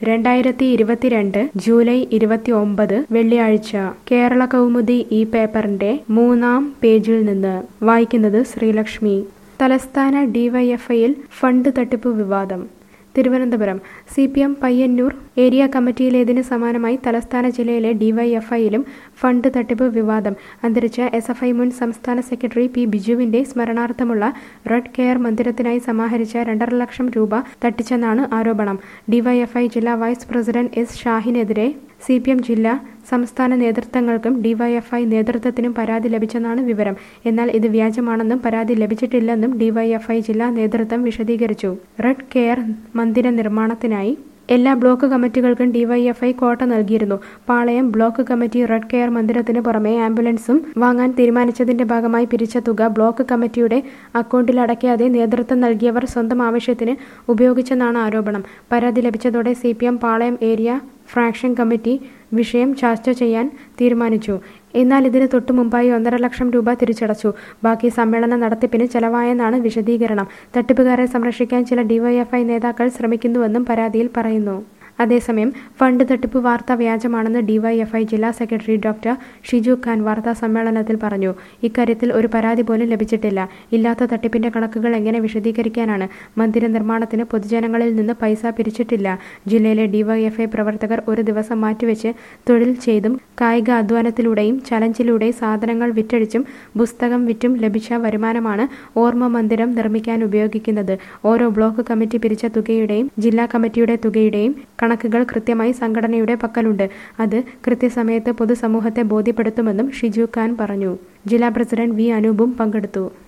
രണ്ടായിരത്തി ഇരുപത്തിരണ്ട് ജൂലൈ ഇരുപത്തി ഒമ്പത് വെള്ളിയാഴ്ച കേരള കൗമുദി ഈ പേപ്പറിന്റെ മൂന്നാം പേജിൽ നിന്ന് വായിക്കുന്നത് ശ്രീലക്ഷ്മി തലസ്ഥാന ഡിവൈഎഫ്ഐയിൽ ഫണ്ട് തട്ടിപ്പ് വിവാദം Thiruvananthapuram C P M Payyanur area കമ്മിറ്റിയിലേതിന് സമാനമായി തലസ്ഥാന ജില്ലയിലെ ഡിവൈഎഫ്ഐയിലും ഫണ്ട് തട്ടിപ്പ് വിവാദം അന്തരിച്ച എസ് എഫ് ഐ മുൻ സംസ്ഥാന സെക്രട്ടറി പി ബിജുവിന്റെ സ്മരണാർത്ഥമുള്ള റെഡ് കെയർ മന്ദിരത്തിനായി സമാഹരിച്ച രണ്ടര ലക്ഷം രൂപ തട്ടിച്ചെന്നാണ് ആരോപണം ഡിവൈഎഫ്ഐ ജില്ലാ വൈസ് പ്രസിഡന്റ് എസ് ഷാഹിനെതിരെ സി പി എം ജില്ലാ സംസ്ഥാന നേതൃത്വങ്ങൾക്കും ഡിവൈഎഫ്ഐ നേതൃത്വത്തിനും പരാതി ലഭിച്ചെന്നാണ് വിവരം എന്നാൽ ഇത് വ്യാജമാണെന്നും പരാതി ലഭിച്ചിട്ടില്ലെന്നും ഡിവൈഎഫ്ഐ ജില്ലാ നേതൃത്വം വിശദീകരിച്ചു റെഡ് കെയർ മന്ദിര നിർമ്മാണത്തിനായി എല്ലാ ബ്ലോക്ക് കമ്മിറ്റികൾക്കും ഡിവൈഎഫ്ഐ കോട്ട നൽകിയിരുന്നു Palayam block committee red care മന്ദിരത്തിന് പുറമെ ആംബുലൻസും വാങ്ങാൻ തീരുമാനിച്ചതിന്റെ ഭാഗമായി പിരിച്ച തുക ബ്ലോക്ക് കമ്മിറ്റിയുടെ അക്കൗണ്ടിൽ അടയ്ക്കാതെ നേതൃത്വം നൽകിയവർ സ്വന്തം ആവശ്യത്തിന് ഉപയോഗിച്ചെന്നാണ് ആരോപണം പരാതി ലഭിച്ചതോടെ C Palayam area fraction committee വിഷയം ചർച്ച ചെയ്യാൻ തീരുമാനിച്ചു എന്നാൽ ഇതിന് തൊട്ടു മുമ്പായി ഒന്നര ലക്ഷം രൂപ തിരിച്ചടച്ചു ബാക്കി സമ്മേളന നടത്തിപ്പിന് ചെലവായെന്നാണ് വിശദീകരണം തട്ടിപ്പുകാരെ സംരക്ഷിക്കാൻ ചില ഡിവൈഎഫ്ഐ നേതാക്കൾ ശ്രമിക്കുന്നുവെന്നും പരാതിയിൽ പറയുന്നു അതേസമയം ഫണ്ട് തട്ടിപ്പ് വാർത്ത വ്യാജമാണെന്ന് ഡിവൈഎഫ്ഐ ജില്ലാ സെക്രട്ടറി ഡോക്ടർ ഷിജു ഖാൻ വാർത്താ സമ്മേളനത്തിൽ പറഞ്ഞു ഇക്കാര്യത്തിൽ ഒരു പരാതി പോലും ലഭിച്ചിട്ടില്ല ഇല്ലാത്ത തട്ടിപ്പിന്റെ കണക്കുകൾ എങ്ങനെ വിശദീകരിക്കാനാണ് മന്ദിര നിർമ്മാണത്തിന് പൊതുജനങ്ങളിൽ നിന്ന് പൈസ പിരിച്ചിട്ടില്ല ജില്ലയിലെ ഡിവൈഎഫ്ഐ പ്രവർത്തകർ ഒരു ദിവസം മാറ്റിവെച്ച് തൊഴിൽ ചെയ്തും കായിക അധ്വാനത്തിലൂടെയും ചലഞ്ചിലൂടെ സാധനങ്ങൾ വിറ്റഴിച്ചും പുസ്തകം വിറ്റും ലഭിച്ച വരുമാനമാണ് ഓർമ്മ മന്ദിരം നിർമ്മിക്കാൻ ഉപയോഗിക്കുന്നത് ഓരോ ബ്ലോക്ക് കമ്മിറ്റി പിരിച്ച തുകയുടെയും ജില്ലാ കമ്മിറ്റിയുടെ തുകയുടെയും കണക്കുകൾ കൃത്യമായി സംഘടനയുടെ പക്കലുണ്ട് അത് കൃത്യസമയത്ത് പൊതുസമൂഹത്തെ ബോധ്യപ്പെടുത്തുമെന്നും ഷിജു ഖാൻ പറഞ്ഞു ജില്ലാ പ്രസിഡന്റ് വി അനൂപും പങ്കെടുത്തു